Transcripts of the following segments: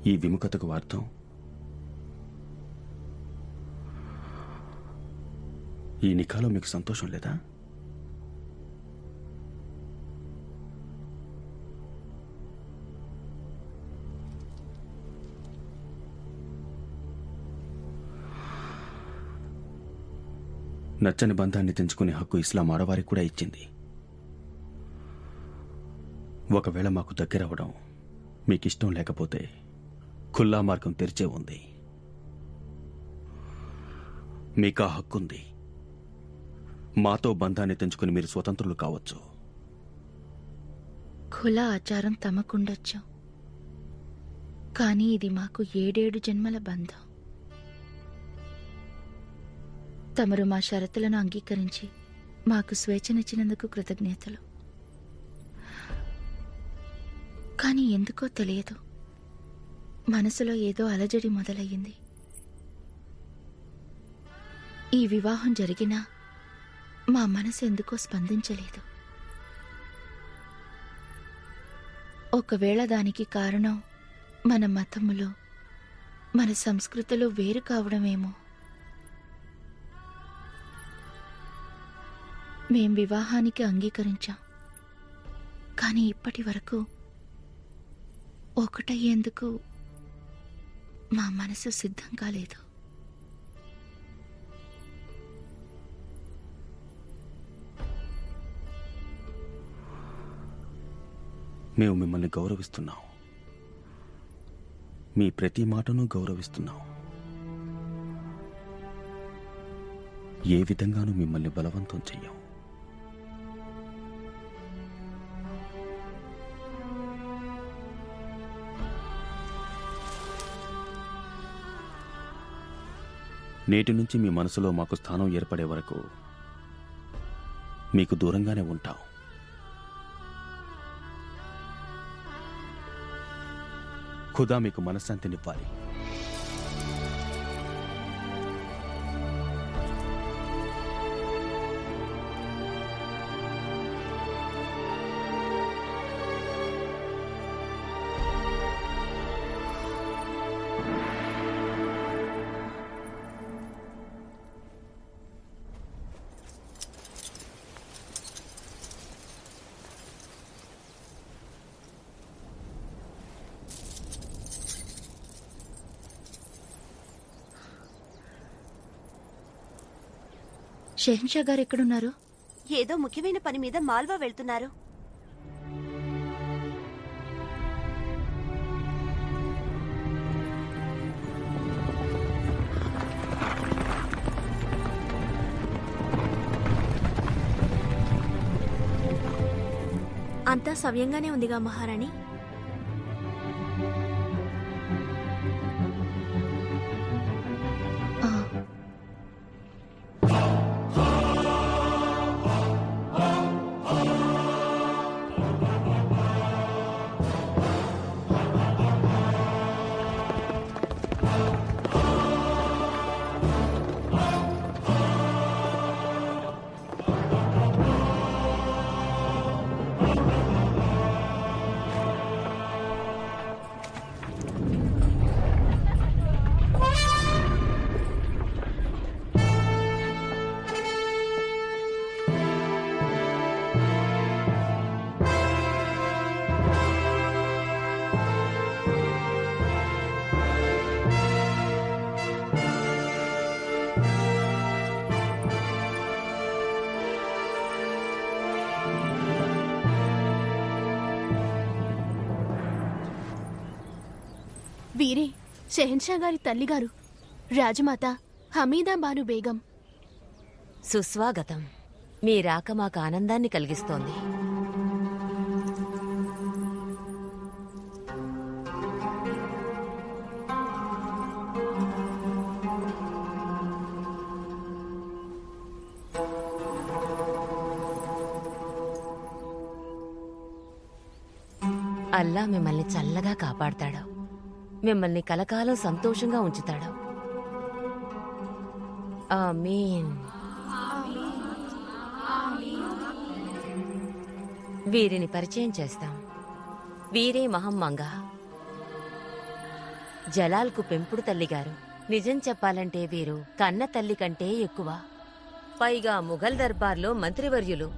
ఈ విముఖతకు అర్థం ఈ నిఖాలో మీకు సంతోషం లేదా నచ్చని బంధాన్ని తెంచుకునే హక్కు ఇస్లాం ఆడవారికి కూడా ఇచ్చింది ఒకవేళ మాకు దగ్గరవడం మీకు ఇష్టం లేకపోతే ఖుల్లా మార్గం తెరిచే ఉంది మీకు ఆ హక్కుంది మాతో బంధాన్ని తెంచుకుని మీరు స్వతంత్రులు కావచ్చు కుల ఆచారం తమకుండొచ్చు కానీ ఇది మాకు ఏడేడు జన్మల బంధం తమరు మా షరతులను అంగీకరించి మాకు స్వేచ్ఛనిచ్చినందుకు కృతజ్ఞతలు కానీ ఎందుకో తెలియదు మనసులో ఏదో అలజడి మొదలయ్యింది ఈ వివాహం జరిగినా మా మనసు ఎందుకో స్పందించలేదు ఒకవేళ దానికి కారణం మన మతములో మన సంస్కృతిలో వేరు కావడమేమో మేం వివాహానికి అంగీకరించాం కానీ ఇప్పటి వరకు ఒకటయ్యేందుకు మా మనసు సిద్ధం కాలేదు మేము మిమ్మల్ని గౌరవిస్తున్నాం మీ ప్రతి మాటను గౌరవిస్తున్నాం ఏ విధంగానూ మిమ్మల్ని బలవంతం చెయ్యం నేటి నుంచి మీ మనసులో మాకు స్థానం ఏర్పడే వరకు మీకు దూరంగానే ఉంటాం ఖుదా మీకు మనశ్శాంతినివ్వాలి షెహన్షా గారు ఎక్కడున్నారు ఏదో ముఖ్యమైన పని మీద మాల్వా వెళ్తున్నారు అంతా సవ్యంగానే ఉందిగా మహారాణి ఆ, వీరే షెహన్షా గారి తల్లిగారు రాజమాత హమీదా బాను బేగం సుస్వాగతం మీ రాక మాకు ఆనందాన్ని కలిగిస్తోంది అల్లా మిమ్మల్ని చల్లగా కాపాడతాడు మిమ్మల్ని కలకాలం సంతోషంగా ఉంచుతాడు ఆమీన్ వీరిని పరిచయం చేస్తాం వీరే మహమ్మంగ జలాల్కు పెంపుడు తల్లిగారు నిజం చెప్పాలంటే వీరు కన్న తల్లి కంటే ఎక్కువ పైగా ముఘల్ దర్బార్లో మంత్రివర్యులు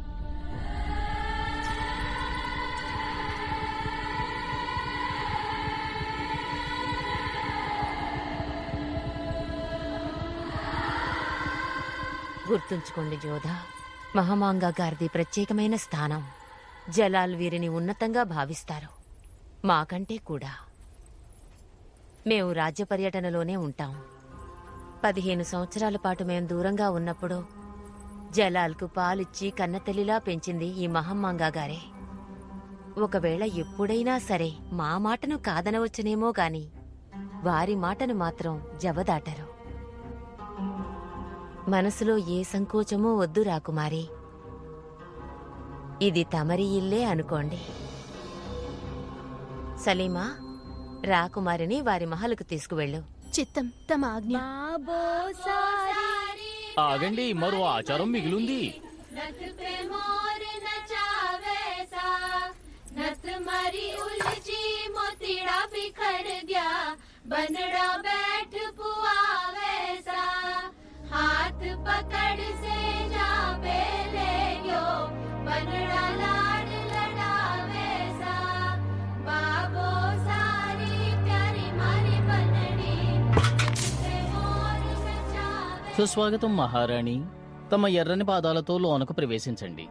గుర్తుంచుకోండి జోధ మహమాంగా గారిది ప్రత్యేకమైన స్థానం జలాల్ వీరిని ఉన్నతంగా భావిస్తారు మాకంటే కూడా మేము రాజ్య పర్యటనలోనే ఉంటాం పదిహేను సంవత్సరాల పాటు మేం దూరంగా ఉన్నప్పుడు జలాల్కు పాలిచ్చి కన్నతల్లిలా పెంచింది ఈ మహమ్మంగా గారే ఒకవేళ ఎప్పుడైనా సరే మా మాటను కాదనవచ్చునేమో గాని వారి మాటను మాత్రం జవదాటరు మనసులో ఏ సంకోచమూ వద్దు రాకుమారి ఇది తమరి ఇల్లే అనుకోండి సలీమా రాకుమారిని వారి మహలుకు తీసుకువెళ్ళు చిత్తం తమ ఆజ్ఞ ఆగండి మరో ఆచారం మిగిలింది नथ मरी उलझी मोतीड़ा बिखर गया बनड़ा बैठ पुआ वैसा हाथ पकड़ से जा पे ले गयो बनड़ा लाड लड़ा वैसा बाबो सारी प्यारी मारी बनड़ी से मोर नचावे సుస్వాగతం మహారాణి తమ ఎర్రని పాదాలతో లోనకు ప్రవేశించండి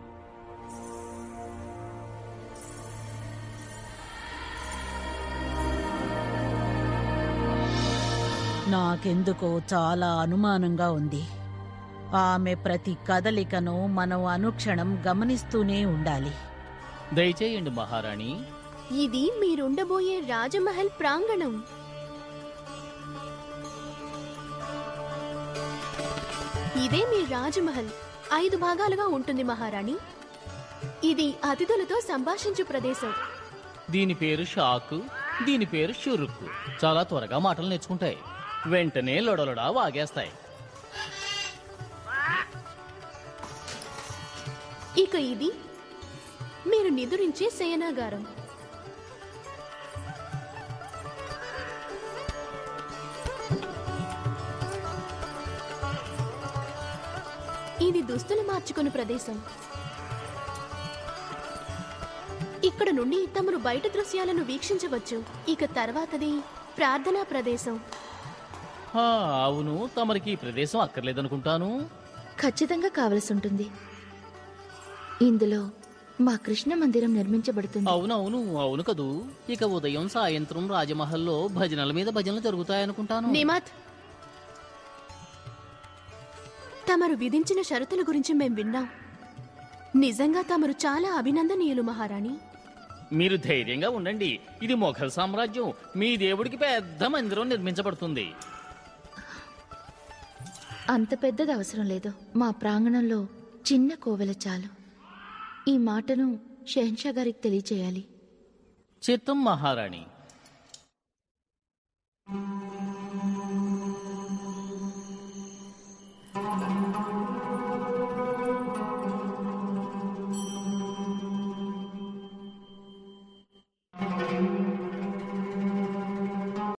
నాకెందుకో చాలా అనుమానంగా ఉంది ఆమె ప్రతి కదలికను మనం అనుక్షణం గమనిస్తూనే ఉండాలి దయచేయండి మహారాణి ఇది మీరుండబోయే రాజమహల్ ప్రాంగణం ఇదే మీ రాజమహల్ ఐదు భాగాలుగా ఉంటుంది మహారాణి ఇది అతిథులతో సంభాషించు ప్రదేశం దీని పేరు షాకు దీని పేరు షురుక్కు చాలా త్వరగా మాటలు నేర్చుకుంటాయి వెంటనే లొడలొడా వాగేస్తాయి ఇక ఇది మీరు నిదురించే శయనాగారం ఇది దుస్తులు మార్చుకుని ప్రదేశం ఇక్కడ నుండి తమరు బయట దృశ్యాలను వీక్షించవచ్చు ఇక తర్వాతది ప్రార్థనా ప్రదేశం హా, అవును తమరికి ఈ ప్రదేశం అక్కర్లేదనుకుంటాను ఖచ్చితంగా కావలసి ఉంటుంది ఇందులో మా కృష్ణ మందిరం నిర్మించబడుతుంది అవునవును అవును కదూ ఇక ఉదయం సాయంత్రం రాజమహల్లో భజనల మీద భజనలు జరుగుతాయనుకుంటాను నిమాత్ తమరు విధించిన షరతుల గురించి మేం విన్నాం నిజంగా తమరు చాలా అభినందనీయులు మహారాణి మీరు ధైర్యంగా ఉండండి ఇది మొఘల్ సామ్రాజ్యం మీ దేవుడికి పెద్ద మందిరం నిర్మించబడుతుంది అంత పెద్దది అవసరం లేదు మా ప్రాంగణంలో చిన్న కోవెల చాలు ఈ మాటను షెహన్షా గారికి తెలియచేయాలి చిత్తం మహారాణి